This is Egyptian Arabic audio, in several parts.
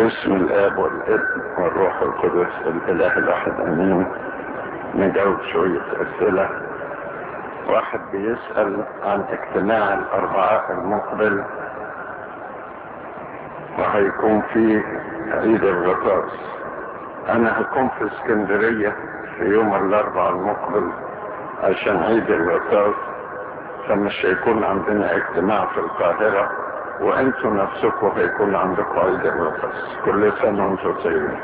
باسم الاب والابن والروح القدس الاله الاحد امين نجاوب شوية اسئلة واحد بيسأل عن اجتماع الاربعاء المقبل وهيكون في عيد الغطاس انا هكون في اسكندرية في يوم الاربعاء المقبل عشان عيد الغطاس فمش هيكون عندنا اجتماع في القاهرة وانتوا نفسكم هيكون عندكم عيد الغطاس كل سنة وانتوا طيبين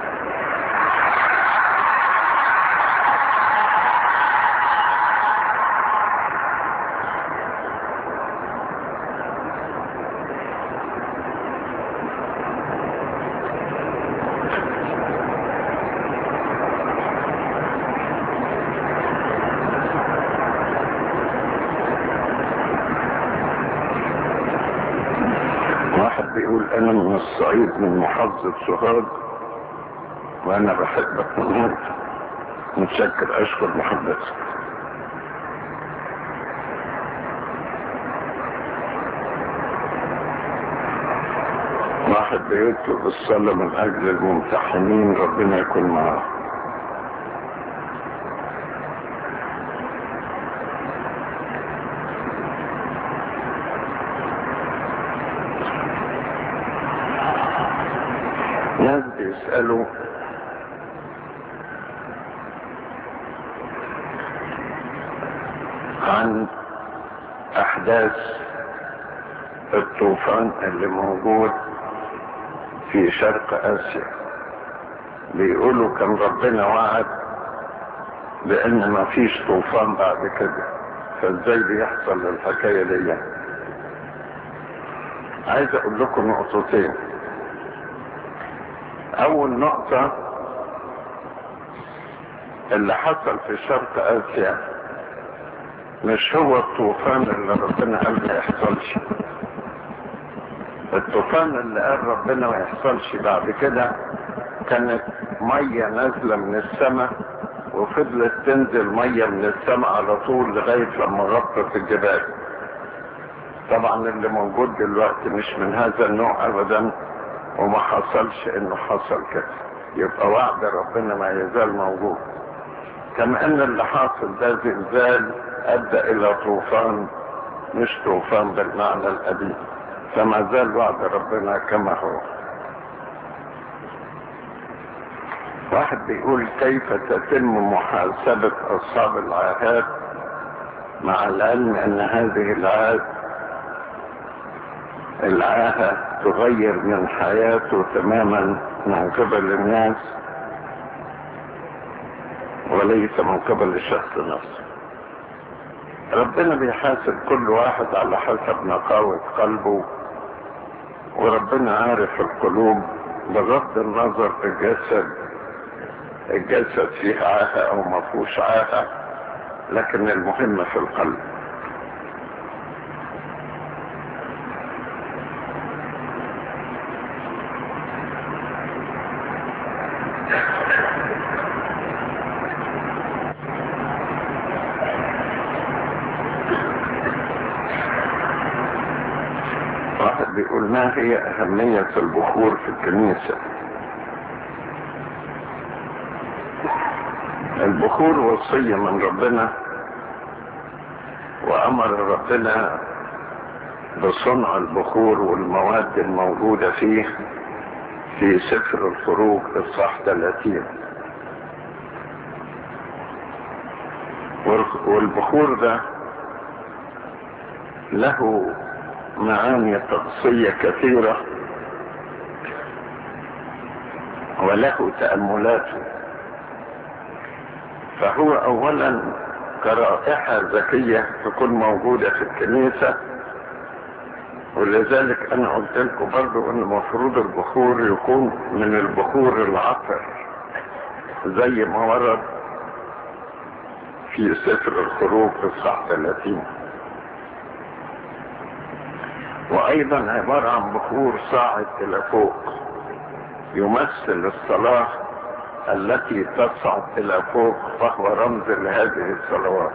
واحد بيقول انا من الصعيد من محافظة سوهاج وانا بحبك موت متشكر اشكر محبتك واحد بيطلب الصلاة من اجل الممتحنين ربنا يكون معاه ناس بيسألوا عن احداث الطوفان اللي موجود في شرق اسيا بيقولوا كان ربنا وعد بان ما فيش طوفان بعد كده فازاي بيحصل الحكاية دي عايز اقول لكم نقطتين اول نقطة اللي حصل في شرق اسيا مش هو الطوفان اللي ربنا قال ما يحصلش الطوفان اللي قال ربنا ما يحصلش بعد كده كانت مية نازلة من السماء وفضلت تنزل مية من السماء على طول لغاية لما غطت الجبال طبعا اللي موجود دلوقتي مش من هذا النوع ابدا وما حصلش انه حصل كده يبقى وعد ربنا ما يزال موجود كما ان اللي حاصل ده زلزال ادى الى طوفان مش طوفان بالمعنى القديم فما زال وعد ربنا كما هو واحد بيقول كيف تتم محاسبة اصحاب العاهات مع العلم ان هذه العاهات العاهة تغير من حياته تماما من قبل الناس وليس من قبل الشخص نفسه ربنا بيحاسب كل واحد على حسب نقاوة قلبه وربنا عارف القلوب بغض النظر الجسد الجسد فيه عاهة او ما فيهوش عاهة لكن المهم في القلب واحد بيقول ما هي أهمية البخور في الكنيسة البخور وصية من ربنا وأمر ربنا بصنع البخور والمواد الموجودة فيه في سفر الخروج الصح 30 والبخور ده له معاني طقسية كثيرة وله تأملاته فهو أولا كرائحة ذكية تكون موجودة في الكنيسة ولذلك أنا قلت لكم برضو أن المفروض البخور يكون من البخور العطر زي ما ورد في سفر الخروج الصح 30 وايضا عبارة عن بخور صاعد الى فوق يمثل الصلاة التي تصعد الى فوق فهو رمز لهذه الصلوات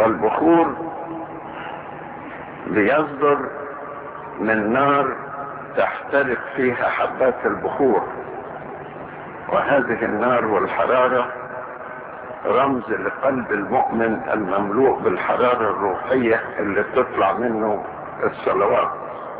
والبخور بيصدر من نار تحترق فيها حبات البخور وهذه النار والحرارة رمز لقلب المؤمن المملوء بالحرارة الروحية اللي بتطلع منه الصلوات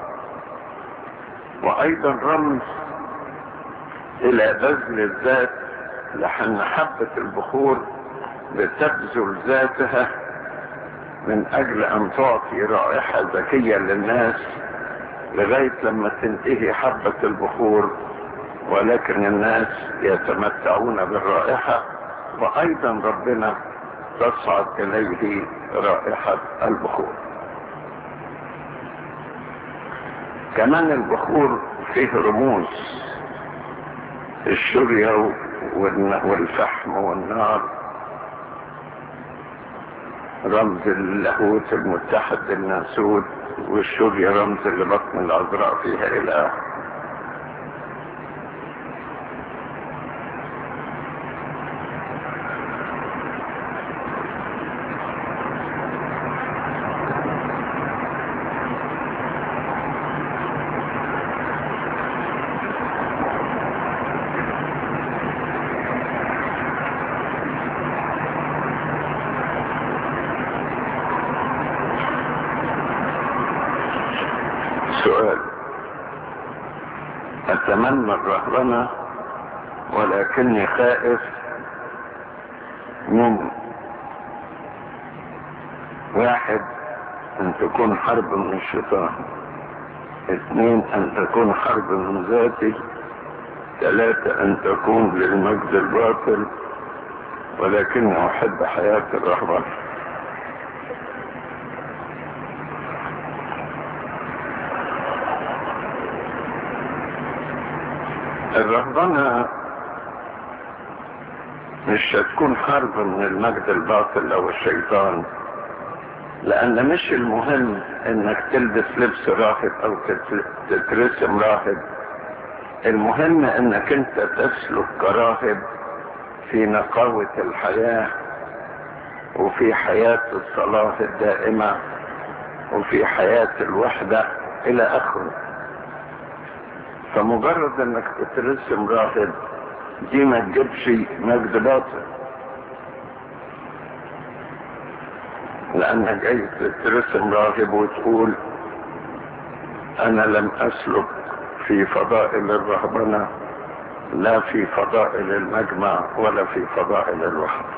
وايضا رمز الى بذل الذات لحن حبة البخور بتبذل ذاتها من اجل ان تعطي رائحة ذكية للناس لغاية لما تنتهي حبة البخور ولكن الناس يتمتعون بالرائحة وايضا ربنا تصعد اليه رائحة البخور كمان البخور فيه رموز الشرية والفحم والنار رمز اللاهوت المتحد الناسوت والشرية رمز لبطن العذراء فيها إلى آخر سؤال أتمنى الرهبنة ولكني خائف من واحد أن تكون حرب من الشيطان اثنين أن تكون حرب من ذاتي ثلاثة أن تكون للمجد الباطل ولكني أحب حياة الرهبنة الرهبنة مش هتكون حرب من المجد الباطل او الشيطان لان مش المهم انك تلبس لبس راهب او تترسم راهب المهم انك انت تسلك كراهب في نقاوة الحياة وفي حياة الصلاة الدائمة وفي حياة الوحدة الى اخره فمجرد انك تترسم راهب دي ما تجيبش مجد باطل لانك جاي تترسم راهب وتقول انا لم اسلك في فضائل الرهبنة لا في فضائل المجمع ولا في فضائل الوحدة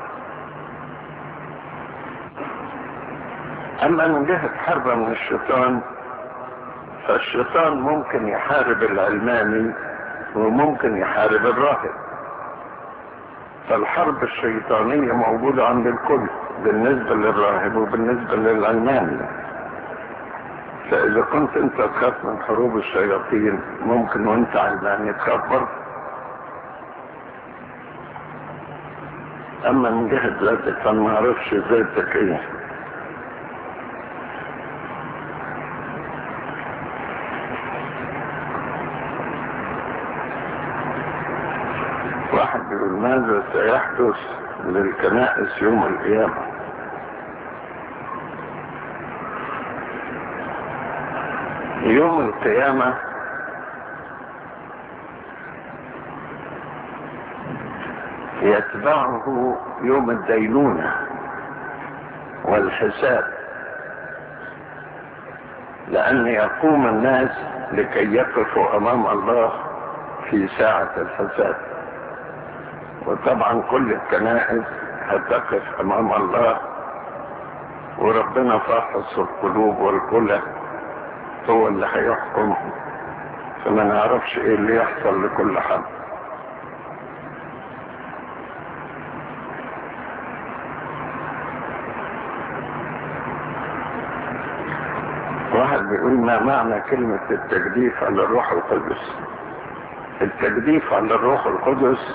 اما من جهة حربة من الشيطان فالشيطان ممكن يحارب العلماني وممكن يحارب الراهب فالحرب الشيطانية موجودة عند الكل بالنسبة للراهب وبالنسبة للعلماني فإذا كنت أنت تخاف من حروب الشياطين ممكن وأنت علماني تخاف برضه أما من جهة ذاتك فما أعرفش ذاتك إيه واحد بيقول ماذا سيحدث للكنائس يوم القيامة يوم القيامة يتبعه يوم الدينونة والحساب لأن يقوم الناس لكي يقفوا أمام الله في ساعة الحساب وطبعا كل الكنائس هتقف امام الله وربنا فاحص القلوب والكلى هو اللي هيحكم فما نعرفش ايه اللي يحصل لكل حد واحد بيقول ما معنى كلمة التجديف على الروح القدس التجديف على الروح القدس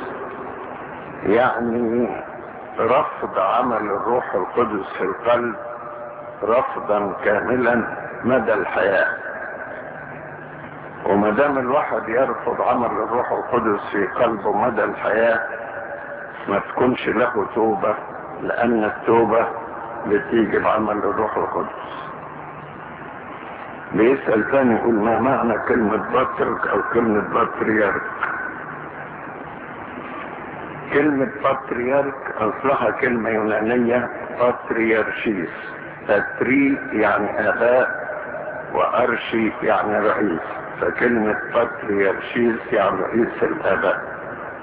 يعني رفض عمل الروح القدس في القلب رفضا كاملا مدى الحياة وما دام الواحد يرفض عمل الروح القدس في قلبه مدى الحياة ما تكونش له توبة لأن التوبة بتيجي بعمل الروح القدس بيسأل تاني يقول ما معنى كلمة بطرك او كلمة بطريرك كلمة بطريرك اصلها كلمة يونانية بطريرشيس بطري يعني اباء وارشي يعني رئيس فكلمة بطريرشيس يعني رئيس الاباء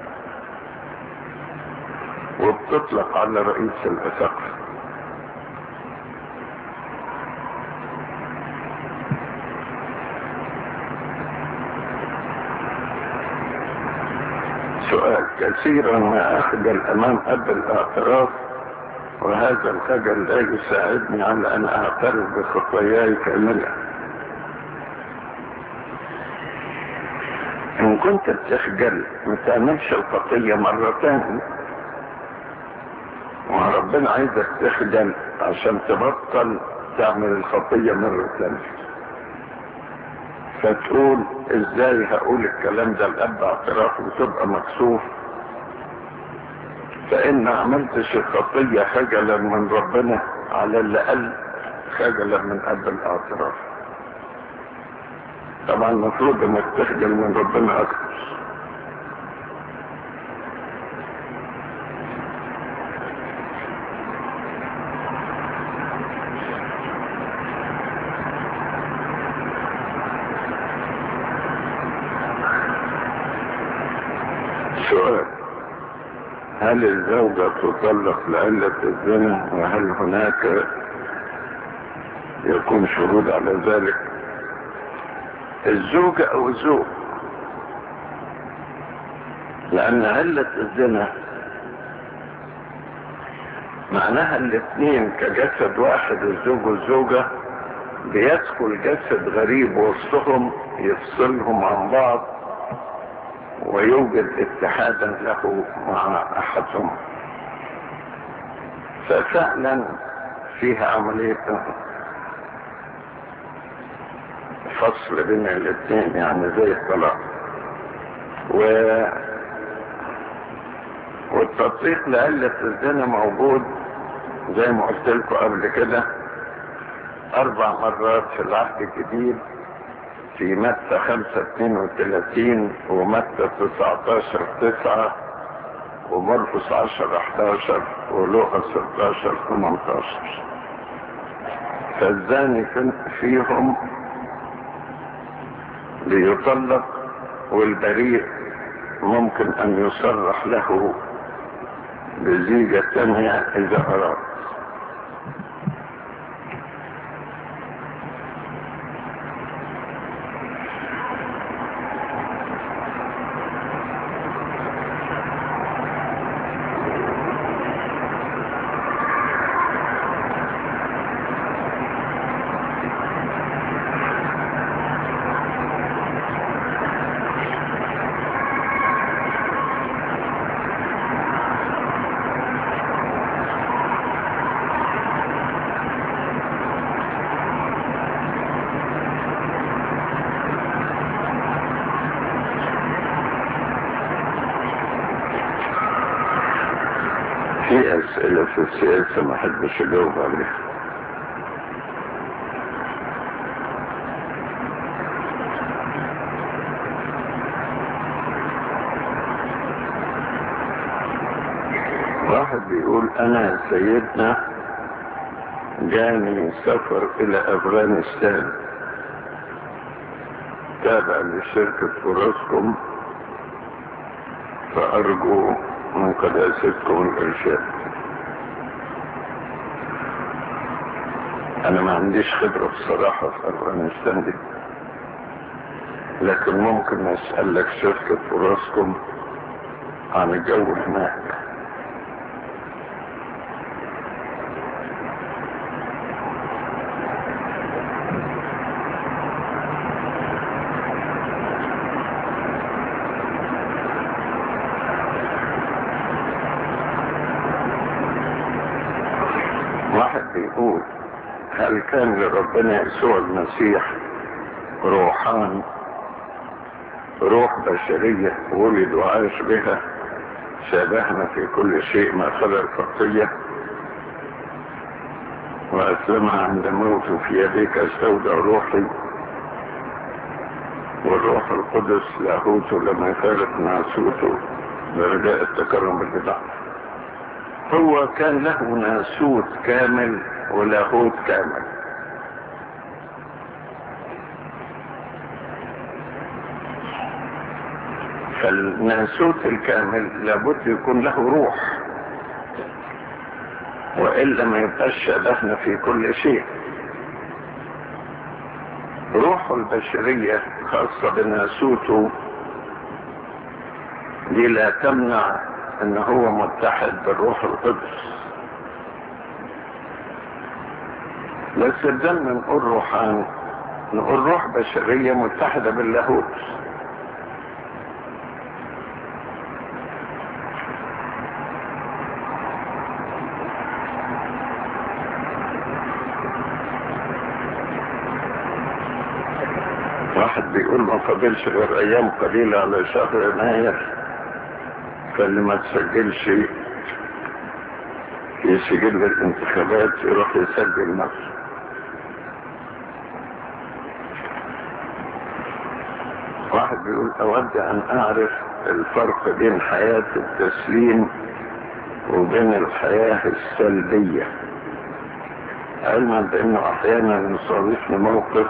وبتطلق على رئيس الاساقفه سؤال كثيرا ما اخجل امام اب الاعتراف وهذا الخجل لا يساعدني على ان اعترف بخطاياي كاملة ان كنت بتخجل ما تعملش الخطية مرتين وربنا عايزك تخجل عشان تبطل تعمل الخطية مرة ثانية فتقول ازاي هقول الكلام ده الاب اعتراف وتبقى مكسوف فان عملتش الخطية خجلا من ربنا على الاقل خجلا من اب الاعتراف طبعا المفروض انك تخجل من ربنا اكتر سؤال هل الزوجة تطلق لعلة الزنا وهل هناك يكون شهود على ذلك الزوجة او الزوج لان علة الزنا معناها الاثنين كجسد واحد الزوج والزوجة بيدخل جسد غريب وسطهم يفصلهم عن بعض ويوجد اتحادا له مع احدهم ففعلا فيها عملية فصل بين الاثنين يعني زي الطلاق و والتطبيق لعلة الزنا موجود زي ما قلت لكم قبل كده اربع مرات في العهد الجديد في متى 5 32 ومتى 19 9 ومرقس 10 11 ولوقا 16 18 فالزاني فيهم ليطلق والبريء ممكن ان يصرح له بزيجة تانية اذا اراد في اسئلة في السياسة ما حدش اجاوب عليها واحد بيقول انا سيدنا جاني سفر الى افغانستان تابع لشركة فراسكم فارجو من قداستكم الارشاد انا ما عنديش خبرة بصراحة في افغانستان دي لكن ممكن اسألك شركة فراسكم عن الجو هناك واحد بيقول هل كان لربنا يسوع المسيح روحان روح بشرية ولد وعاش بها شابهنا في كل شيء ما خلا الخطية وأسلمها عند موته في يديك استودع روحي والروح القدس لاهوته لما يفارق ناسوته برجاء التكرم بالبدع هو كان له ناسوت كامل ولاهوت كامل فالناسوت الكامل لابد يكون له روح وإلا ما يبقاش شبهنا في كل شيء روحه البشرية خاصة بناسوته دي لا تمنع ان هو متحد بالروح القدس بس بدنا نقول روحان نقول روح بشرية متحدة باللاهوت واحد بيقول ما فاضلش غير ايام قليلة على شهر يناير فاللي ما تسجلش في سجل الانتخابات يروح يسجل نفسه واحد بيقول اود ان اعرف الفرق بين حياة التسليم وبين الحياة السلبية علما بانه احيانا يصادفني موقف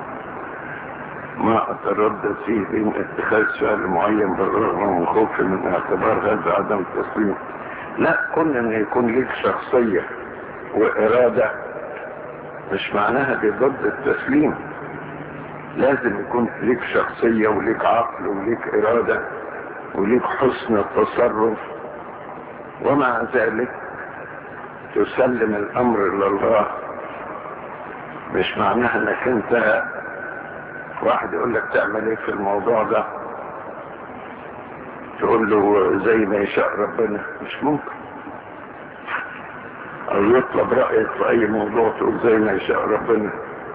ما اتردد فيه بين اتخاذ فعل معين بالرغم من خوفي من اعتبار هذا عدم التسليم لا كون ان يكون ليك شخصية وارادة مش معناها دي ضد التسليم لازم يكون ليك شخصية وليك عقل وليك ارادة وليك حسن التصرف ومع ذلك تسلم الامر لله مش معناها انك انت واحد يقول لك تعمل ايه في الموضوع ده تقول له زي ما يشاء ربنا مش ممكن او يطلب رأيك في اي موضوع تقول زي ما يشاء ربنا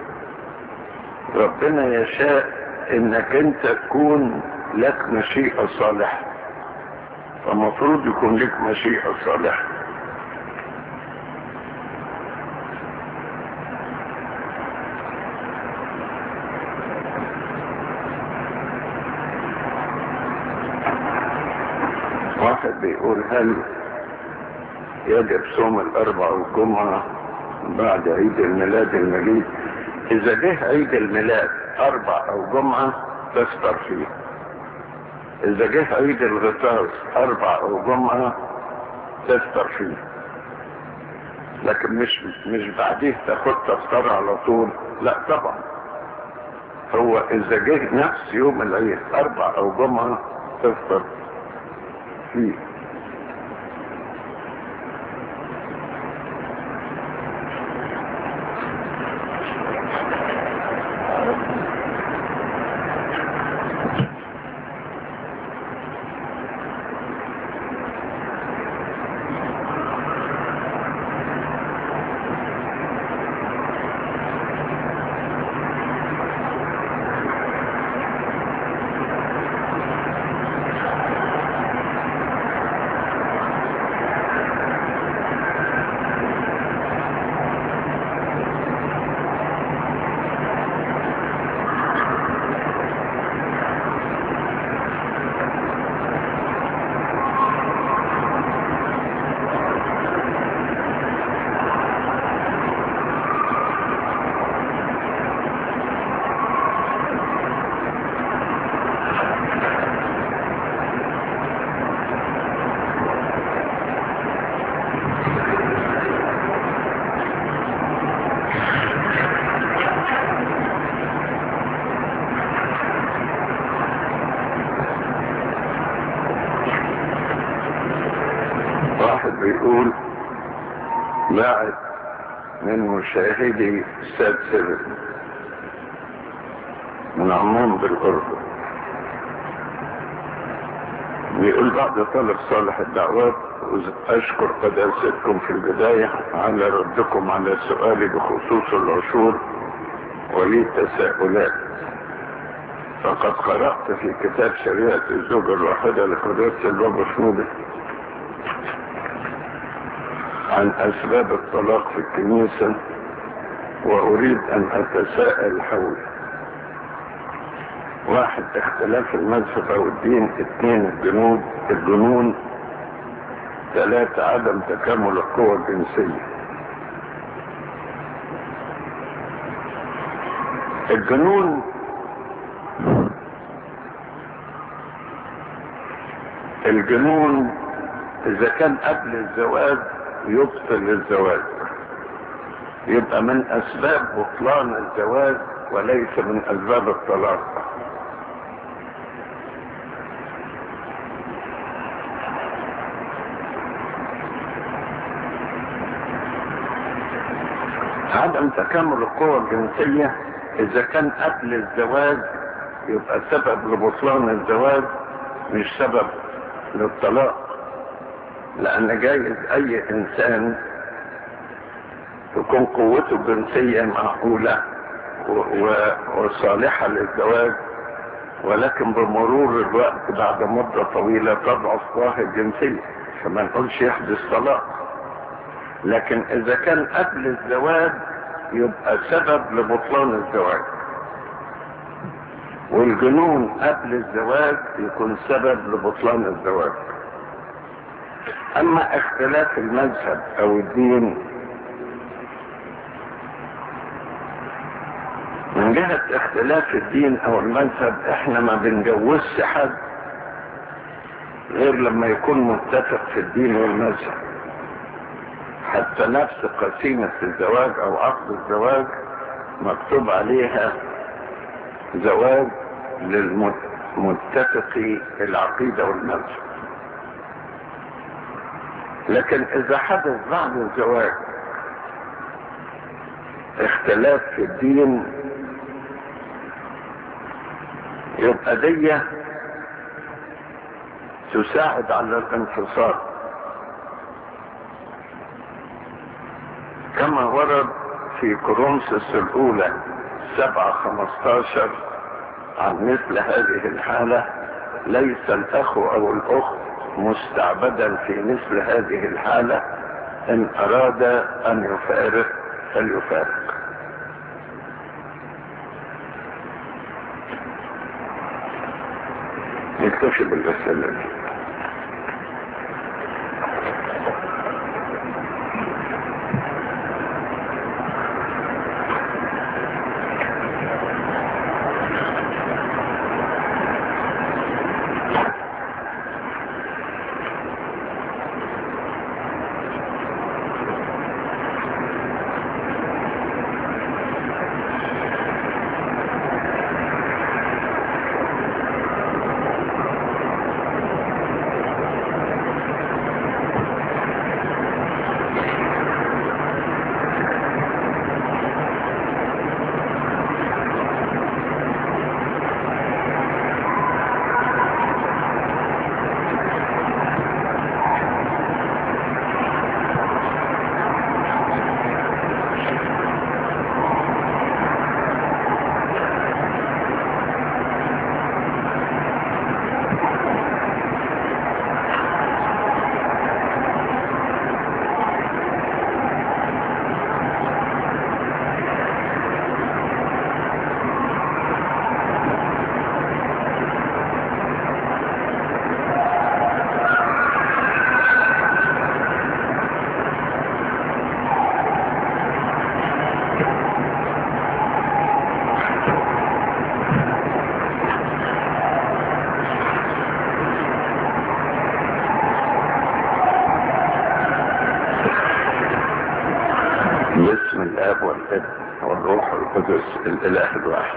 ربنا يشاء انك انت تكون لك مشيئة صالحة فمفروض يكون لك مشيئة صالحة واحد بيقول هل يجب صوم الاربع والجمعة بعد عيد الميلاد المجيد اذا جه عيد الميلاد اربع او جمعة تفطر فيه اذا جه عيد الغطاس اربع او جمعة تفطر فيه لكن مش مش بعديه تاخد تفطر على طول لا طبعا هو اذا جه نفس يوم العيد اربع او جمعة تفطر فيه واحد بيقول لاعب من مشاهدي ساد سيفن من عمان بالاردن بيقول بعد طلب صالح الدعوات اشكر قداستكم في البداية على ردكم على سؤالي بخصوص العشور ولي تساؤلات فقد قرأت في كتاب شريعة الزوجة الواحدة لقداسة البابا شنودة عن أسباب الطلاق في الكنيسة وأريد أن أتساءل حول واحد اختلاف المذهب او الدين اثنين الجنود الجنون ثلاثة عدم تكامل القوى الجنسية الجنون الجنون اذا كان قبل الزواج يبطل الزواج يبقى من اسباب بطلان الزواج وليس من اسباب الطلاق عدم تكامل القوى الجنسية اذا كان قبل الزواج يبقى سبب لبطلان الزواج مش سبب للطلاق لان جايز اي انسان تكون قوته الجنسية معقولة وصالحة للزواج ولكن بمرور الوقت بعد مدة طويلة تضعف قواه الجنسية فما نقولش يحدث طلاق لكن اذا كان قبل الزواج يبقى سبب لبطلان الزواج والجنون قبل الزواج يكون سبب لبطلان الزواج اما اختلاف المذهب او الدين من جهة اختلاف الدين او المذهب احنا ما بنجوزش حد غير لما يكون متفق في الدين والمذهب حتى نفس قسيمة الزواج او عقد الزواج مكتوب عليها زواج للمتفق العقيدة والمذهب لكن اذا حدث بعد الزواج اختلاف في الدين يبقى دي تساعد على الانفصال كما ورد في كورنثوس الاولى سبعة خمستاشر عن مثل هذه الحالة ليس الاخ او الاخت مستعبدا في مثل هذه الحالة ان اراد ان يفارق فليفارق نكتفي بالرسالة دي باسم الاب والابن والروح القدس الاله الواحد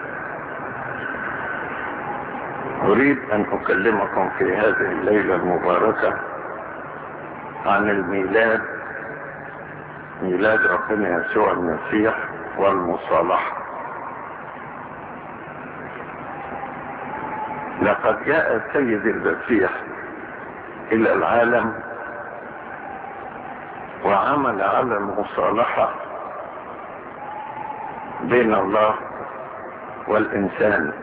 اريد ان اكلمكم في هذه الليلة المباركة عن الميلاد ميلاد ربنا يسوع المسيح والمصالحة لقد جاء السيد المسيح الى العالم وعمل على المصالحة بين الله والإنسان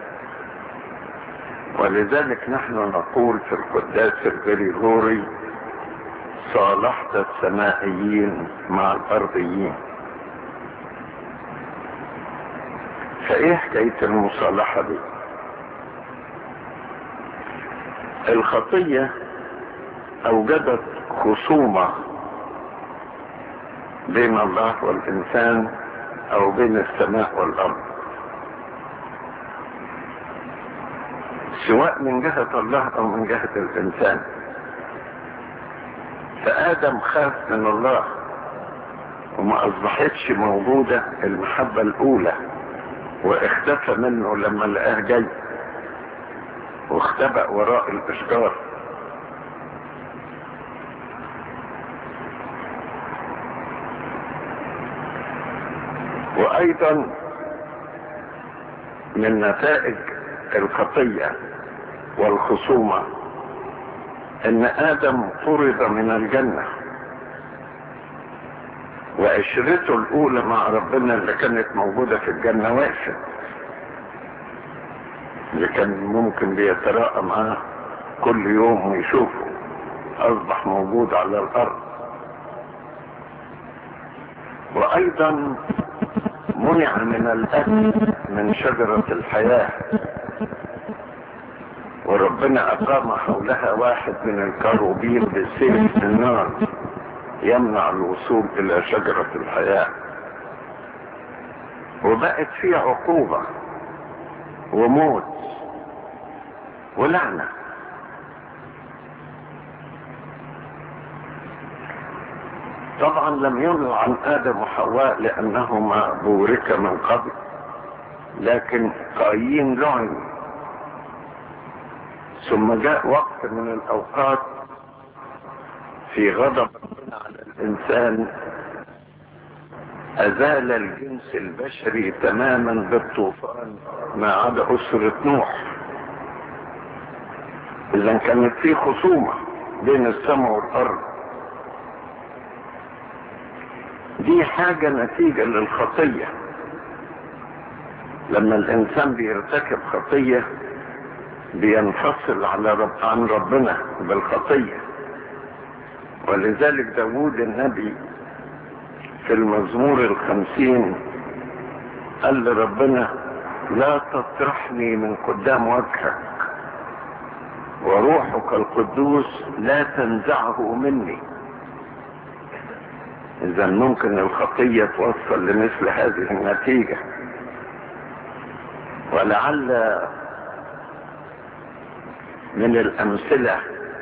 ولذلك نحن نقول في القداس الغريغوري صالحت السمائيين مع الأرضيين فإيه حكاية المصالحة دي الخطية أوجدت خصومة بين الله والإنسان أو بين السماء والأرض سواء من جهة الله أو من جهة الإنسان فآدم خاف من الله وما أصبحتش موجودة المحبة الأولى واختفى منه لما لقاه جاي واختبأ وراء الأشجار وأيضا من نتائج الخطية والخصومة ان ادم طرد من الجنة وعشرته الاولى مع ربنا اللي كانت موجودة في الجنة وقفت اللي كان ممكن بيتراءى معاه كل يوم ويشوفه اصبح موجود على الارض وايضا منع من الاكل من شجرة الحياة وربنا اقام حولها واحد من الكروبين بسيف من نار يمنع الوصول الى شجرة الحياة وبقت في عقوبة وموت ولعنة طبعا لم ينل عن ادم وحواء لانهما بورك من قبل لكن قايين لعن ثم جاء وقت من الاوقات في غضب ربنا على الانسان ازال الجنس البشري تماما بالطوفان ما عدا اسرة نوح اذا كانت في خصومة بين السماء والارض دي حاجة نتيجة للخطية لما الانسان بيرتكب خطية بينفصل على رب عن ربنا بالخطية ولذلك داود النبي في المزمور الخمسين قال لربنا لا تطرحني من قدام وجهك وروحك القدوس لا تنزعه مني اذا ممكن الخطية توصل لمثل هذه النتيجة ولعل من الامثلة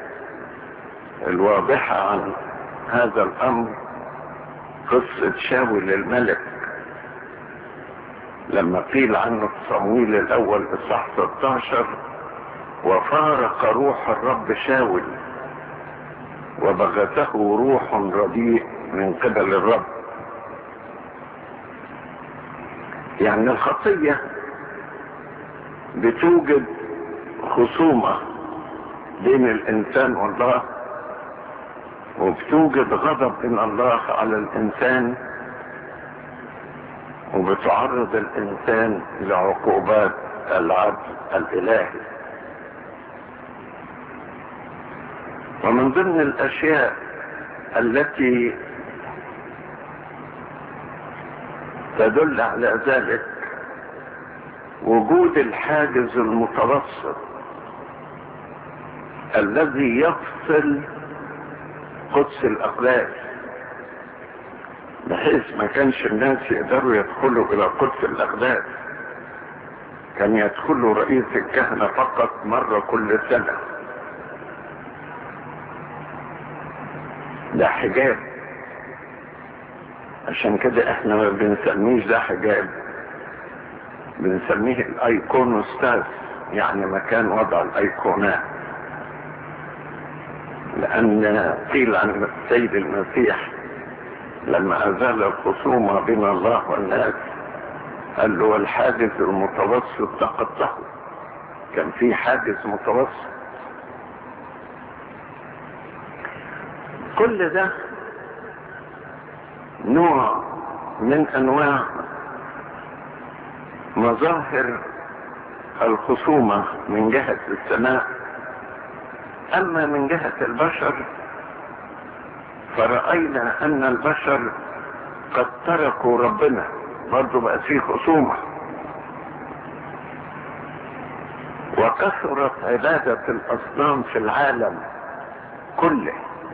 الواضحة عن هذا الامر قصة شاول الملك لما قيل عنه في صمويل الاول اصحاح 16 وفارق روح الرب شاول وبغته روح رديء من قبل الرب يعني الخطية بتوجد خصومة بين الانسان والله وبتوجد غضب من الله على الانسان وبتعرض الانسان لعقوبات العدل الالهي ومن ضمن الاشياء التي تدل على ذلك وجود الحاجز المتوسط الذي يفصل قدس الاقداس بحيث ما كانش الناس يقدروا يدخلوا الى قدس الاقداس كان يدخلوا رئيس الكهنة فقط مرة كل سنة ده حجاب عشان كده احنا ما بنسميش ده حجاب بنسميه الايقونوستاس يعني مكان وضع الايقونات لان قيل عن السيد المسيح لما ازال الخصومة بين الله والناس قال له الحاجز المتوسط تقطعه كان في حاجز متوسط كل ده نوع من انواع مظاهر الخصومة من جهة السماء اما من جهة البشر فرأينا ان البشر قد تركوا ربنا برضو بقى فيه خصومة وكثرت عبادة الأصنام في العالم كله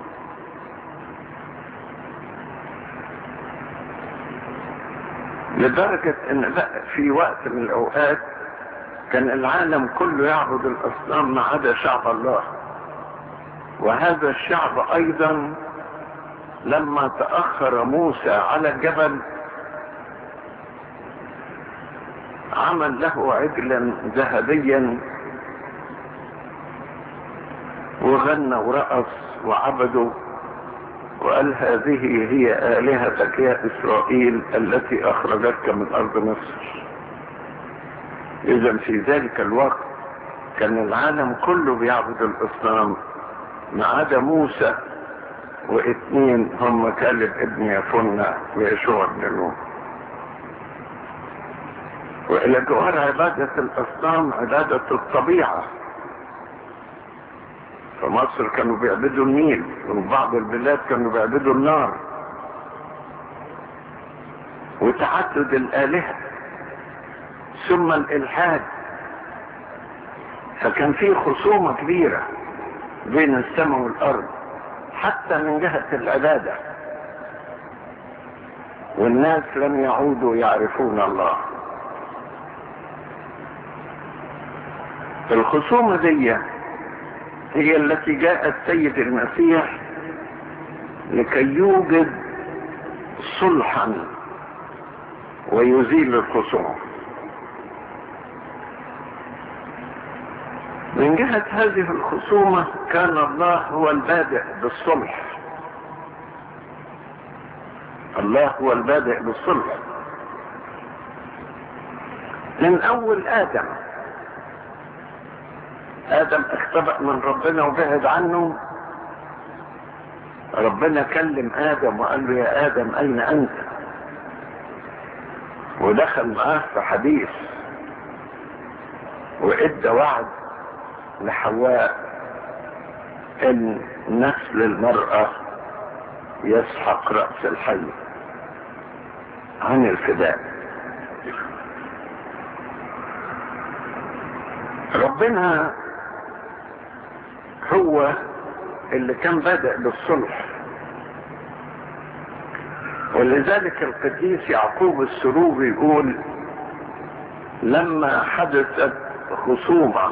لدرجة ان بقى في وقت من الاوقات كان العالم كله يعبد الاصنام ما عدا شعب الله وهذا الشعب ايضا لما تأخر موسى على الجبل عمل له عجلا ذهبيا وغنى ورقص وعبدوا وقال هذه هي آلهتك يا إسرائيل التي أخرجتك من أرض مصر إذا في ذلك الوقت كان العالم كله بيعبد الأصنام ما عدا موسى واثنين هم كالب ابن يفنى ويشوع بن نون وإلى جوهر عبادة الأصنام عبادة الطبيعة في مصر كانوا بيعبدوا النيل وفي بعض البلاد كانوا بيعبدوا النار وتعدد الآلهة ثم الإلحاد فكان في خصومة كبيرة بين السماء والأرض حتى من جهة العبادة والناس لم يعودوا يعرفون الله الخصومة دي هي التي جاء السيد المسيح لكي يوجد صلحا ويزيل الخصوم من جهة هذه الخصومة كان الله هو البادئ بالصلح الله هو البادئ بالصلح من أول آدم آدم اختبأ من ربنا وبعد عنه ربنا كلم آدم وقال له يا آدم أين أنت ودخل معاه في حديث وإدى وعد لحواء ان نسل المرأة يسحق رأس الحي عن الفداء ربنا هو اللي كان بدأ بالصلح ولذلك القديس يعقوب السروبي يقول لما حدثت خصومه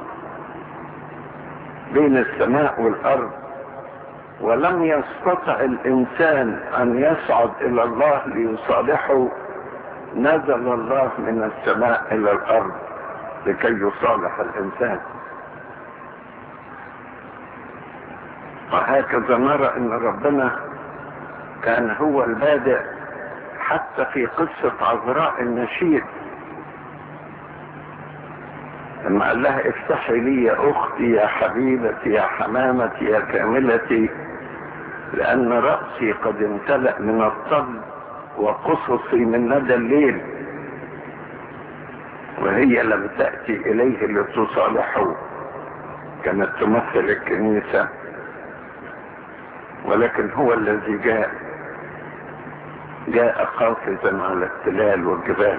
بين السماء والارض ولم يستطع الانسان ان يصعد الى الله ليصالحه نزل الله من السماء الى الارض لكي يصالح الانسان وهكذا نرى ان ربنا كان هو البادئ حتى في قصة عذراء النشيد لما قال لها افتحي لي يا اختي يا حبيبتي يا حمامتي يا كاملتي لان رأسي قد امتلأ من الطل وقصصي من ندى الليل وهي لم تأتي اليه لتصالحه كانت تمثل الكنيسة ولكن هو الذي جاء جاء قافزا على التلال والجبال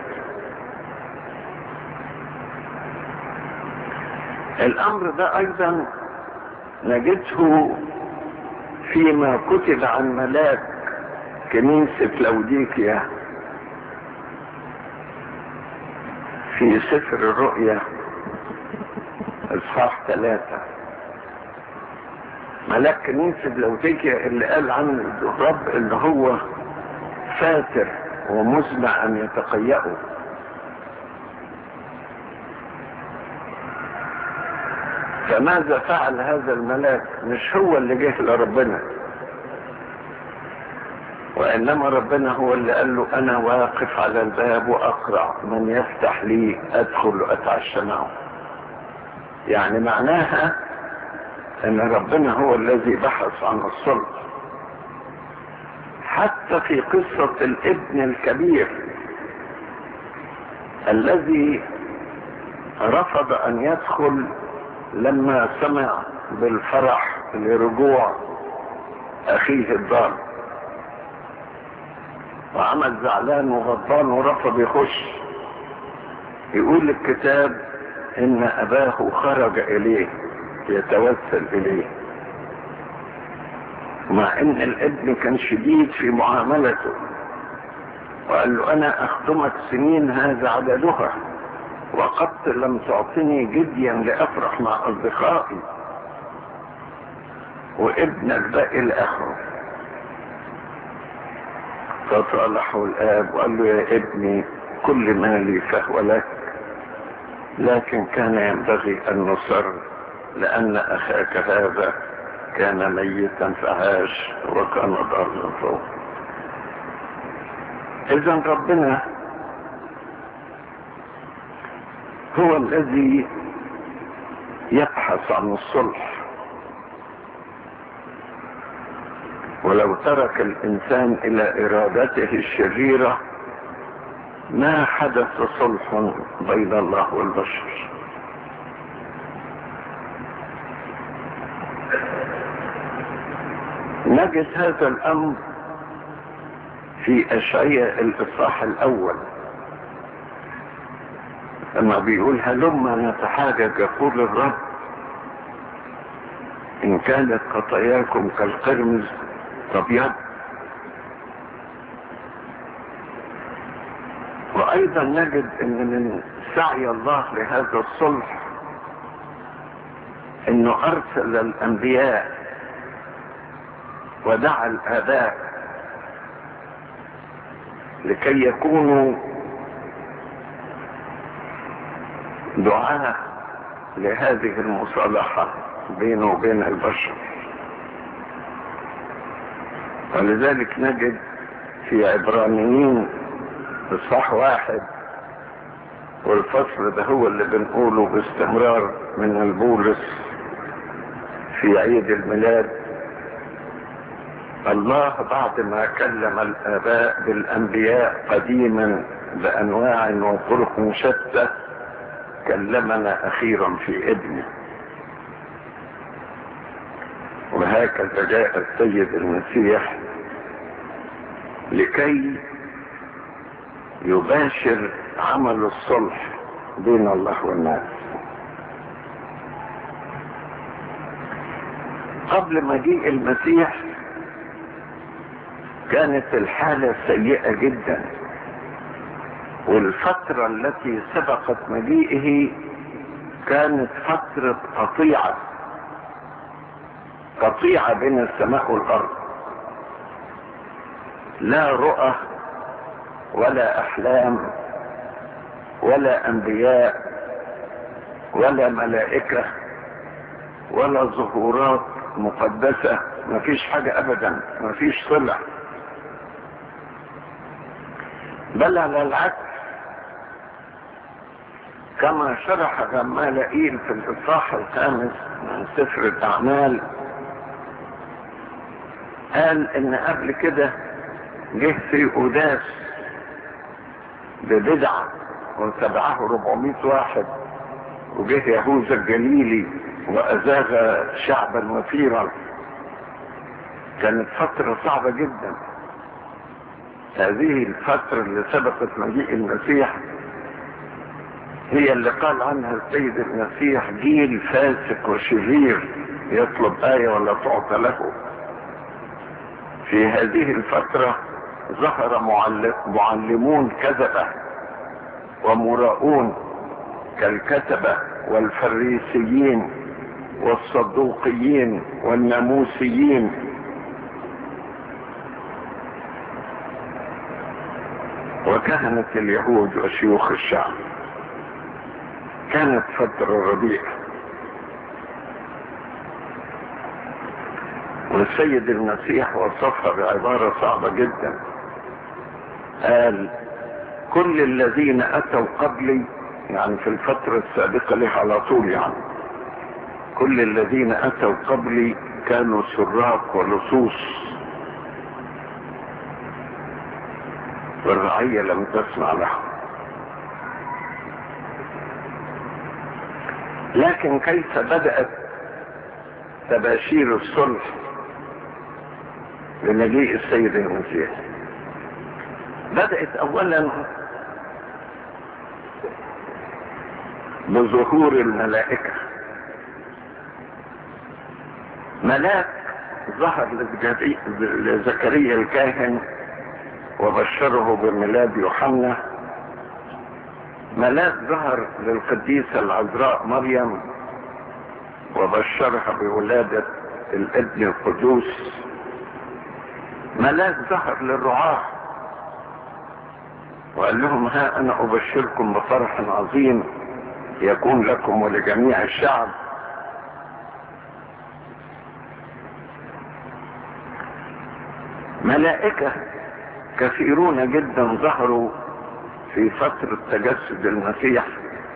الامر ده ايضا نجده فيما كتب عن ملاك كنيسة لوديكيا في سفر الرؤيا اصحاح ثلاثة ملاك كنيسة لوديكيا اللي قال عن الرب ان هو فاتر ومزمع ان يتقيأه فماذا فعل هذا الملاك مش هو اللي جه لربنا وانما ربنا هو اللي قال له انا واقف على الباب واقرع من يفتح لي ادخل واتعشى معه يعني معناها ان ربنا هو الذي بحث عن الصلح حتى في قصة الابن الكبير الذي رفض ان يدخل لما سمع بالفرح لرجوع اخيه الضال وعمل زعلان وغضبان ورفض يخش يقول الكتاب ان اباه خرج اليه يتوسل اليه مع ان الابن كان شديد في معاملته وقال له انا اخدمك سنين هذا عددها وقد لم تعطني جديا لافرح مع اصدقائي وابنك ده الى اخره فصالحه الاب وقال له يا ابني كل مالي فهو لك لكن كان ينبغي ان نصر لان اخاك هذا كان ميتا فعاش وكان ضارا فوق اذا ربنا هو الذي يبحث عن الصلح ولو ترك الانسان الى ارادته الشريره ما حدث صلح بين الله والبشر نجد هذا الامر في اشعياء الاصحاح الاول لما بيقول هلما نتحاجج يقول الرب ان كانت خطاياكم كالقرمز ابيض وايضا نجد ان من سعي الله لهذا الصلح انه ارسل الانبياء ودعا الاباء لكي يكونوا دعاء لهذه المصالحة بينه وبين البشر ولذلك نجد في عبرانيين اصحاح واحد والفصل ده هو اللي بنقوله باستمرار من البولس في عيد الميلاد الله بعد ما كلم الاباء بالانبياء قديما بانواع وطرق شتى كلمنا اخيرا في ابنه وهكذا جاء السيد المسيح لكي يباشر عمل الصلح بين الله والناس قبل مجيء المسيح كانت الحالة سيئة جدا والفترة التي سبقت مجيئه كانت فترة قطيعة قطيعة بين السماء والأرض لا رؤى ولا أحلام ولا أنبياء ولا ملائكة ولا ظهورات مقدسة ما فيش حاجة أبدا ما فيش صلح بل على العكس كما شرح غمالائيل في الإصحاح الخامس من سفر الأعمال قال إن قبل كده جه في أوداس ببدعة وتبعه 400 واحد وجه يهوذا الجليلي وأزاغ شعبا وفيرا كانت فترة صعبة جدا هذه الفترة اللي سبقت مجيء المسيح هي اللي قال عنها السيد المسيح جيل فاسق وشرير يطلب آية ولا تعطى له في هذه الفترة ظهر معلمون كذبة ومراؤون كالكتبة والفريسيين والصدوقيين والناموسيين وكهنة اليهود وشيوخ الشعب كانت فترة رديئة والسيد المسيح وصفها بعبارة صعبة جدا قال كل الذين اتوا قبلي يعني في الفترة السابقة له على طول يعني كل الذين اتوا قبلي كانوا سراق ولصوص والرعية لم تسمع لهم لكن كيف بدأت تباشير الصلح بمجيء السيد المسيح بدأت اولا بظهور الملائكة ملاك ظهر لزكريا الكاهن وبشره بميلاد يوحنا ملاك ظهر للقديسة العذراء مريم وبشرها بولادة الابن القدوس ملاك ظهر للرعاة وقال لهم ها انا ابشركم بفرح عظيم يكون لكم ولجميع الشعب ملائكة كثيرون جدا ظهروا في فترة تجسد المسيح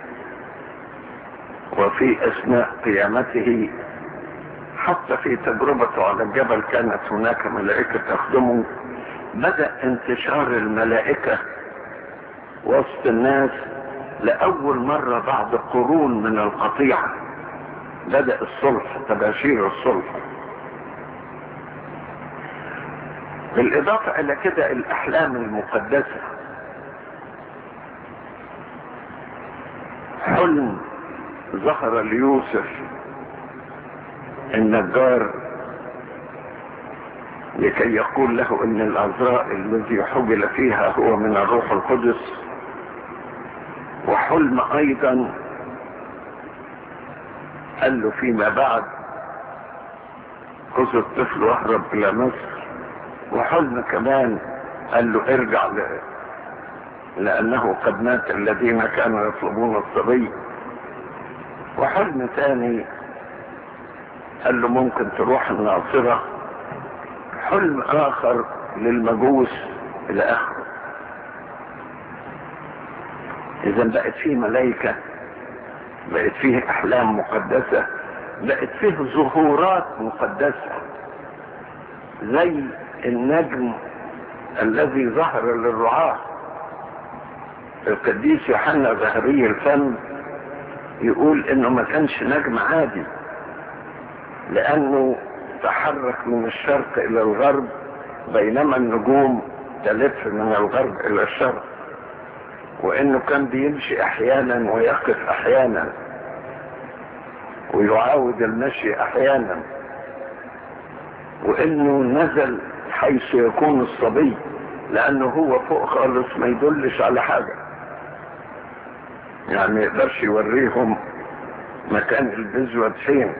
وفي اثناء قيامته حتى في تجربته على الجبل كانت هناك ملائكة تخدمه بدأ انتشار الملائكة وسط الناس لأول مرة بعد قرون من القطيعة بدأ الصلح تباشير الصلح بالإضافة إلى كده الأحلام المقدسة حلم ظهر ليوسف النجار لكي يقول له ان العذراء الذي حبل فيها هو من الروح القدس وحلم ايضا قال له فيما بعد خذ الطفل واهرب الى مصر وحلم كمان قال له ارجع ل... لانه قد مات الذين كانوا يطلبون الصبي وحلم ثاني قال له ممكن تروح الناصرة حلم اخر للمجوس الى اخره اذا بقت فيه ملائكة بقت فيه احلام مقدسة بقت فيه ظهورات مقدسة زي النجم الذي ظهر للرعاة القديس يوحنا ظهري الفم يقول انه ما كانش نجم عادي لانه تحرك من الشرق الى الغرب بينما النجوم تلف من الغرب الى الشرق وانه كان بيمشي احيانا ويقف احيانا ويعاود المشي احيانا وانه نزل حيث يكون الصبي لانه هو فوق خالص ما يدلش على حاجة يعني ما يقدرش يوريهم مكان البزوة فين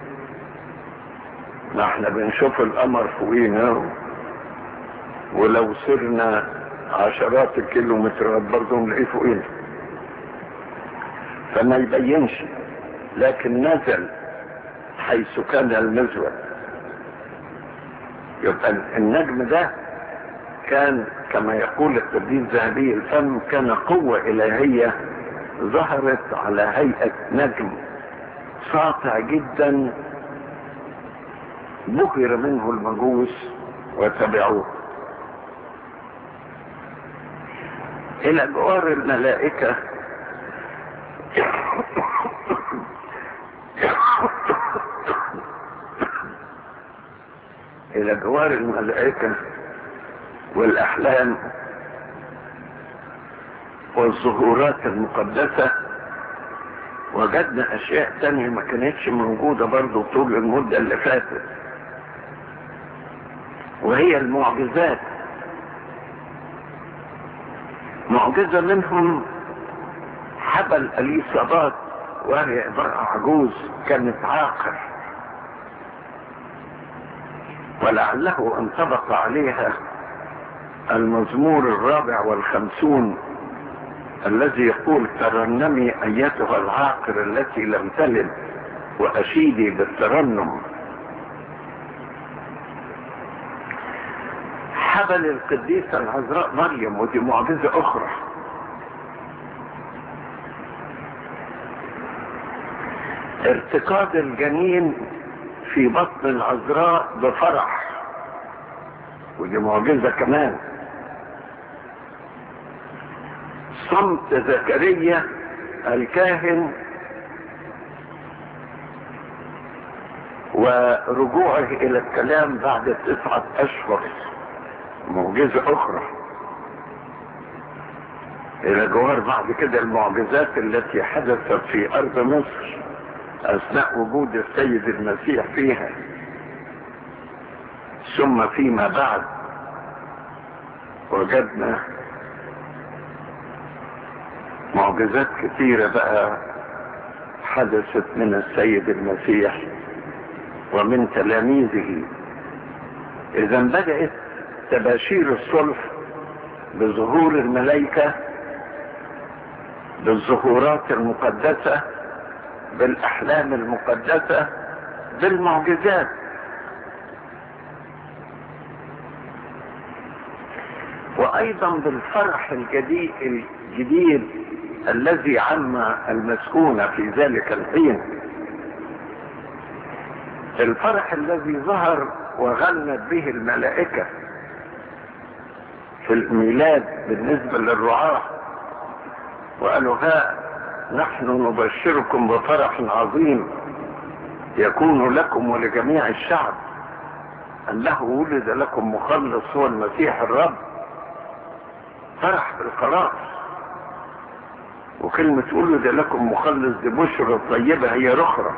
ما احنا بنشوف القمر فوقينا ولو سرنا عشرات الكيلومترات برضه نلاقيه فوقينا فما يبينش لكن نزل حيث كان المزود يبقى النجم ده كان كما يقول القديس ذهبي الفم كان قوة إلهية ظهرت على هيئة نجم ساطع جدا بهر منه المجوس وتبعوه إلى جوار الملائكة إلى جوار الملائكة والأحلام والظهورات المقدسة وجدنا أشياء تانية ما كانتش موجودة برضو طول المدة اللي فاتت وهي المعجزات معجزة منهم حبل أليصابات وهي امرأة عجوز كانت عاقر ولعله انطبق عليها المزمور الرابع والخمسون الذي يقول ترنمي ايتها العاقر التي لم تلد واشيدي بالترنم حبل القديسة العذراء مريم ودي معجزة اخرى ارتقاد الجنين في بطن العذراء بفرح ودي معجزة كمان صمت زكريا الكاهن ورجوعه الى الكلام بعد تسعة اشهر معجزة اخرى الى جوار بعد كده المعجزات التي حدثت في ارض مصر اثناء وجود السيد المسيح فيها ثم فيما بعد وجدنا معجزات كثيرة بقى حدثت من السيد المسيح ومن تلاميذه اذا بدأت تباشير الصلح بظهور الملائكة بالظهورات المقدسة بالاحلام المقدسة بالمعجزات وايضا بالفرح الجديد الجديد الذي عم المسكون في ذلك الحين الفرح الذي ظهر وغنت به الملائكة في الميلاد بالنسبة للرعاة وقالوا ها نحن نبشركم بفرح عظيم يكون لكم ولجميع الشعب انه ولد لكم مخلص هو المسيح الرب فرح بالخلاص وكلمة ولد لكم مخلص دي بشرى طيبة هي رخرة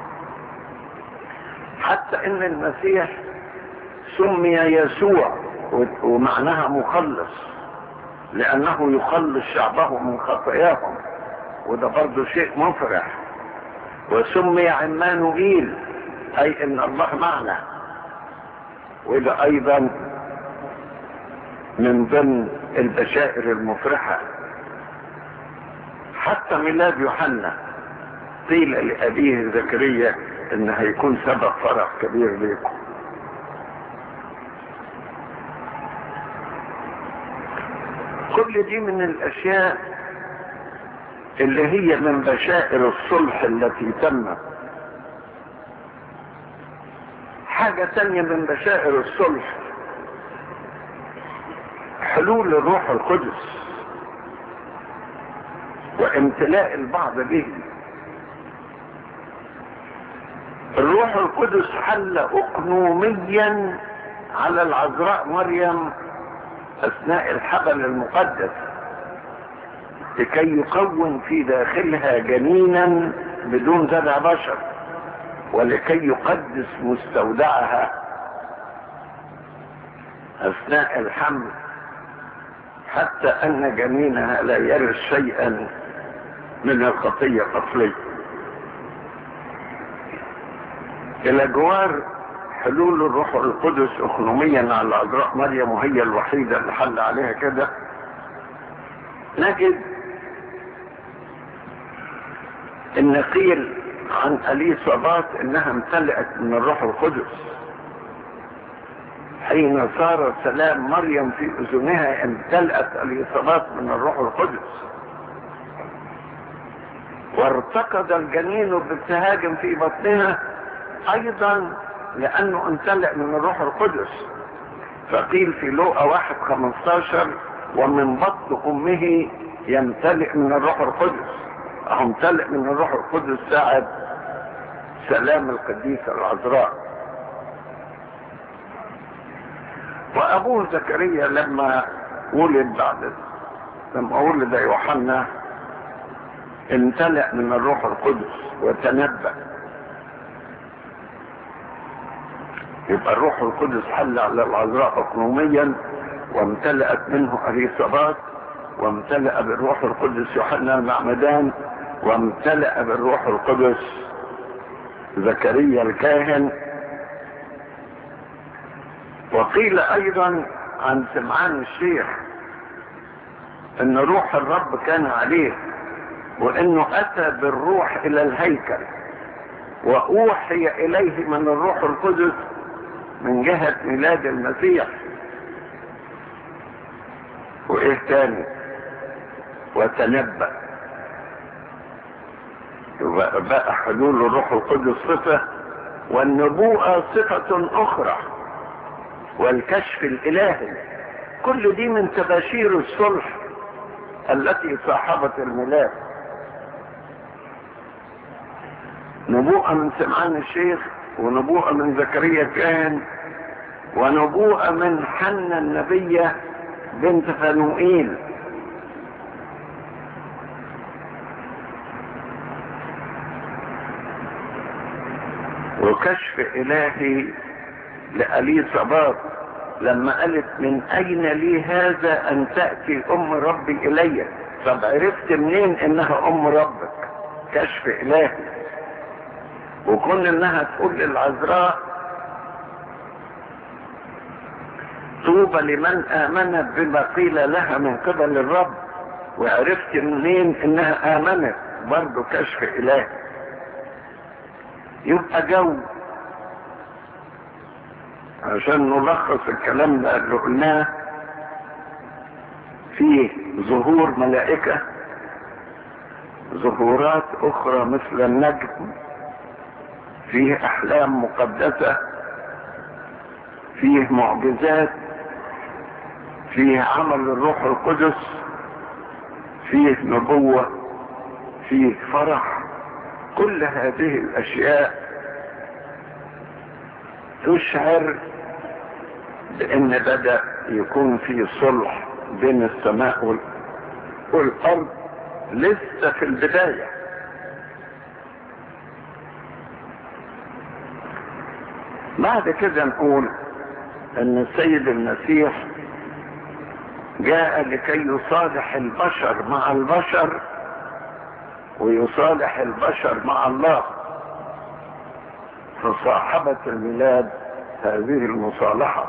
حتى ان المسيح سمي يسوع ومعناها مخلص لانه يخلص شعبه من خطاياهم وده برضه شيء مفرح وسمي عمانوئيل اي ان الله معنا وده ايضا من ضمن البشائر المفرحة حتى ميلاد يوحنا قيل لأبيه زكريا ان هيكون سبب فرح كبير ليكم كل دي من الاشياء اللي هي من بشائر الصلح التي تمت حاجة تانية من بشائر الصلح حلول الروح القدس وامتلاء البعض به الروح القدس حل اقنوميا على العذراء مريم اثناء الحبل المقدس لكي يكون في داخلها جنينا بدون زرع بشر ولكي يقدس مستودعها اثناء الحمل حتى ان جنينها لا يرث شيئا من الخطية الطفلية الى جوار حلول الروح القدس اقنوميا على العذراء مريم وهي الوحيدة اللي حل عليها كده نجد ان قيل عن اليصابات انها امتلأت من الروح القدس حين صار سلام مريم في اذنها امتلأت اليصابات من الروح القدس وارتقد الجنين بابتهاج في بطنها ايضا لانه امتلأ من الروح القدس فقيل في لوقا واحد خمستاشر ومن بطن امه يمتلئ من الروح القدس اهو امتلئ من الروح القدس ساعد سلام القديسة العذراء وابوه زكريا لما ولد بعد لما ولد يوحنا امتلأ من الروح القدس وتنبأ يبقى الروح القدس حل على العذراء اقنوميا وامتلأت منه اليصابات وامتلأ بالروح القدس يوحنا المعمدان وامتلأ بالروح القدس زكريا الكاهن وقيل ايضا عن سمعان الشيخ ان روح الرب كان عليه وانه اتى بالروح الى الهيكل واوحي اليه من الروح القدس من جهة ميلاد المسيح وايه تاني وتنبأ بقى حلول الروح القدس صفة والنبوءة صفة اخرى والكشف الالهي كل دي من تباشير الصلح التي صاحبت الميلاد نبوءة من سمعان الشيخ ونبوءة من زكريا الكاهن ونبوءة من حنا النبية بنت فنوئيل وكشف الهي لأليصابات لما قالت من اين لي هذا ان تأتي ام ربي الي طب عرفت منين انها ام ربك كشف الهي وكون انها تقول للعذراء طوبى لمن امنت بما قيل لها من قبل الرب وعرفت منين انها امنت برضه كشف الهي يبقى جو عشان نلخص الكلام ده اللي قلناه فيه ظهور ملائكة ظهورات اخرى مثل النجم فيه احلام مقدسة فيه معجزات فيه عمل الروح القدس فيه نبوة فيه فرح كل هذه الاشياء تشعر بان بدأ يكون في صلح بين السماء والارض لسه في البداية بعد كده نقول ان السيد المسيح جاء لكي يصالح البشر مع البشر ويصالح البشر مع الله فصاحبة الميلاد هذه المصالحة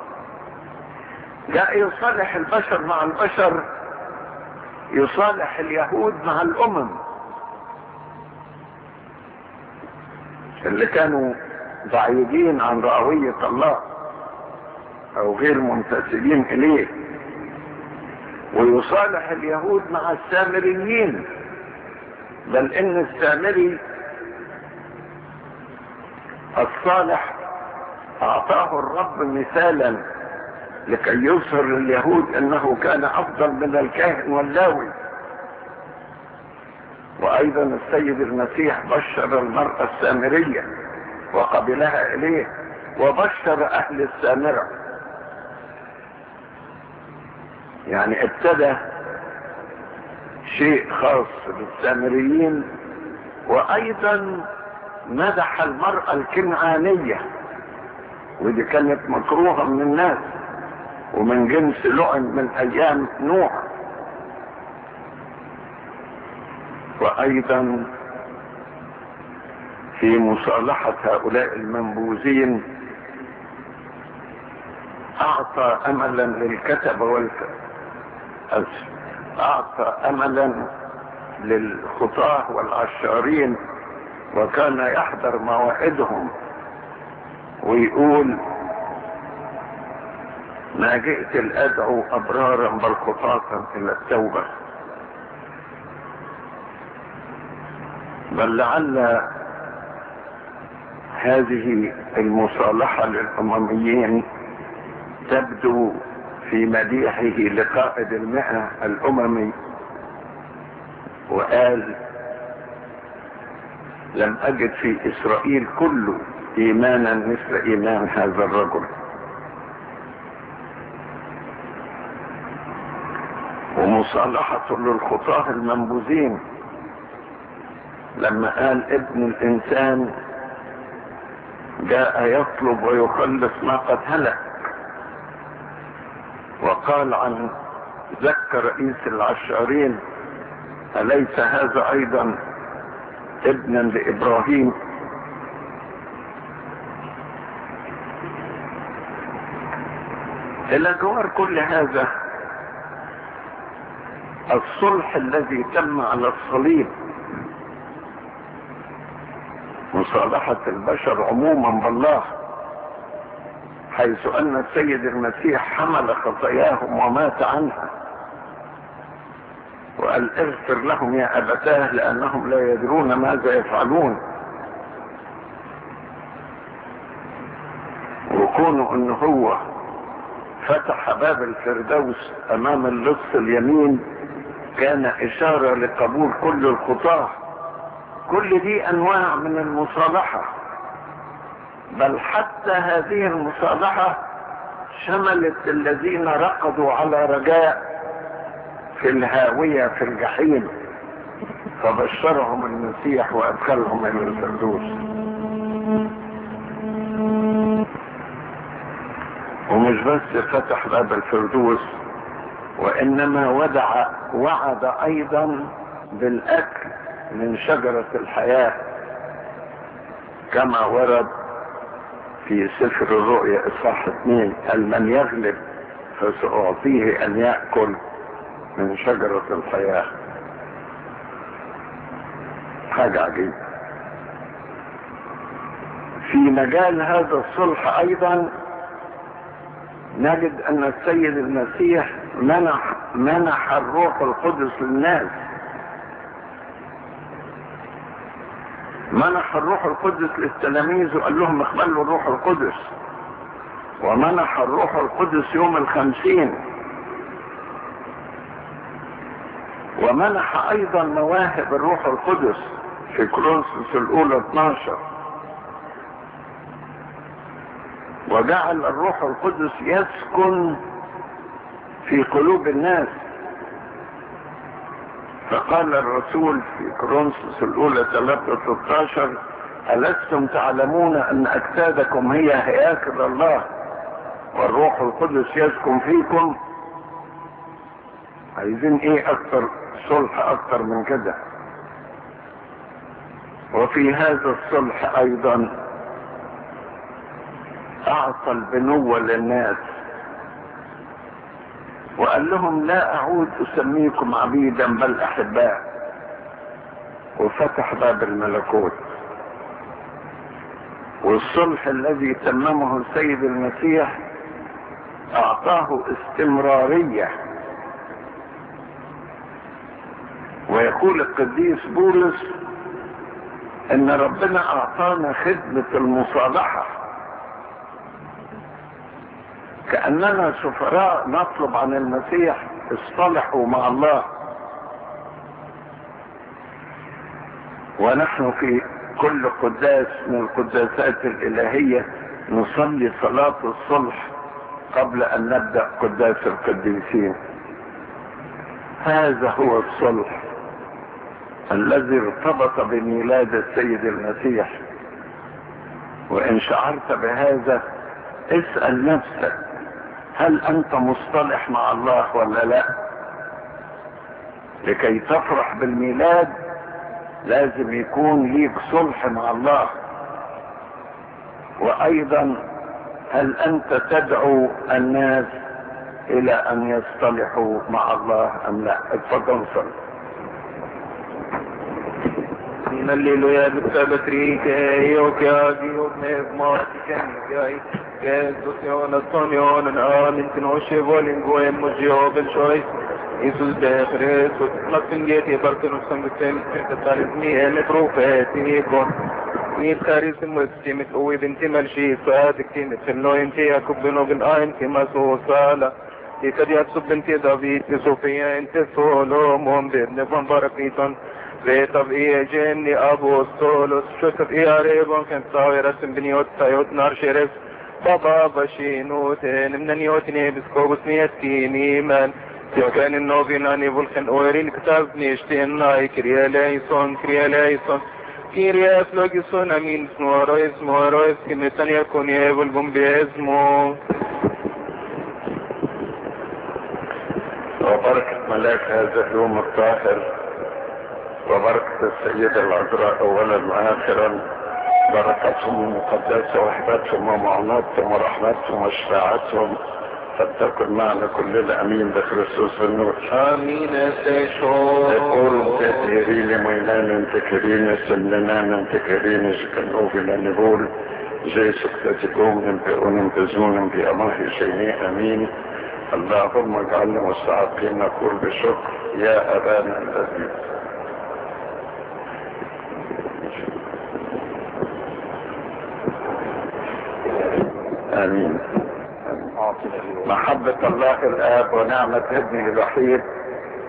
جاء يصالح البشر مع البشر يصالح اليهود مع الأمم اللي كانوا بعيدين عن رعوية الله أو غير منتسبين إليه ويصالح اليهود مع السامريين بل إن السامري الصالح اعطاه الرب مثالا لكي يظهر لليهود انه كان افضل من الكاهن واللاوي وايضا السيد المسيح بشر المرأة السامرية وقبلها اليه وبشر اهل السامرة يعني ابتدى شيء خاص بالسامريين وايضا مدح المرأة الكنعانية ودي كانت مكروهة من الناس ومن جنس لعن من ايام نوح وايضا في مصالحة هؤلاء المنبوذين اعطى املا للكتبة والك اعطى املا للخطاة والعشارين وكان يحضر موعدهم ويقول ما جئت الادعو ابرارا بل خطاة الى التوبة بل لعل هذه المصالحة للامميين تبدو في مديحه لقائد المئة الاممي وقال لم اجد في اسرائيل كله ايمانا مثل ايمان هذا الرجل ومصالحة للخطاة المنبوذين لما قال ابن الانسان جاء يطلب ويخلص ما قد هلك وقال عن زكى رئيس العشارين أليس هذا أيضا ابنا لإبراهيم إلى جوار كل هذا الصلح الذي تم على الصليب مصالحة البشر عموما بالله حيث أن السيد المسيح حمل خطاياهم ومات عنها وقال اغفر لهم يا أبتاه لأنهم لا يدرون ماذا يفعلون وكونوا أنه هو فتح باب الفردوس أمام اللص اليمين كان إشارة لقبول كل الخطاة كل دي أنواع من المصالحة بل حتى هذه المصالحة شملت الذين رقدوا على رجاء في الهاوية في الجحيم فبشرهم المسيح وأدخلهم إلى الفردوس بس فتح باب الفردوس وإنما ودع وعد أيضا بالأكل من شجرة الحياة كما ورد في سفر الرؤيا إصحاح اثنين قال من يغلب فسأعطيه أن يأكل من شجرة الحياة حاجة عجيبة في مجال هذا الصلح أيضا نجد أن السيد المسيح منح منح الروح القدس للناس منح الروح القدس للتلاميذ وقال لهم اقبلوا الروح القدس ومنح الروح القدس يوم الخمسين ومنح ايضا مواهب الروح القدس في كورنثوس الاولى 12 وجعل الروح القدس يسكن في قلوب الناس فقال الرسول في كورنثوس الاولى 3 16 ألستم تعلمون أن أجسادكم هي هياكل الله والروح القدس يسكن فيكم عايزين ايه اكتر صلح اكتر من كده وفي هذا الصلح ايضا اعطى البنوة للناس وقال لهم لا اعود اسميكم عبيدا بل احباء وفتح باب الملكوت والصلح الذي تممه السيد المسيح اعطاه استمرارية ويقول القديس بولس ان ربنا اعطانا خدمة المصالحة كأننا سفراء نطلب عن المسيح اصطلحوا مع الله ونحن في كل قداس من القداسات الإلهية نصلي صلاة الصلح قبل أن نبدأ قداس القديسين هذا هو الصلح الذي ارتبط بميلاد السيد المسيح وإن شعرت بهذا اسأل نفسك هل أنت مصطلح مع الله ولا لا لكي تفرح بالميلاد لازم يكون ليك صلح مع الله وايضا هل انت تدعو الناس الى ان يصطلحوا مع الله ام لا اتفضل صل Halleluja, Guds rike och jag med matiken jag Jesus jag naston jag amin till oss volin gå hem och jobb en choice Jesus bättre så natten get i barken och som bestäm inte tar ni en profet kon ni taris مسلم قوي بنت ملشي صادق تيمت في النو انت ياكب بنو بالآين كما سو صالة لقد يكسب بنت دافيد صوفيا انت سولومون بابن فان باركيتون Vet i geni apostolos, شكر i arevon kan tawi rasim bniot tayot nar sheref بابا بشينوتين من نيوتني بسكوبس نيتي ميمان كان النوفين اني فولخن اويرين كتاب نيشتين ناي كريا لايسون كريا لايسون كيريا فلوجيسون امين اسمو رويس مو رويس كمتن يكون يبلغم باسمه وبركة ملاك هذا اليوم الطاهر وبركة السيدة العذراء اولا واخرا بركتهم المقدسة وحبتهم ومعوناتهم ورحمتهم وشفاعتهم فلتكن معنا كلنا امين بكريستوس النور امين سيشو يقول تهيرين مينان تكرين سننان تكرين جكنوفنا نقول جي سكتتكم ننبئون بزون بأماه شيء امين اللهم اجعلنا مستحقين نقول بشكر يا ابانا الذي امين محبة الله الاب ونعمة ابنه الوحيد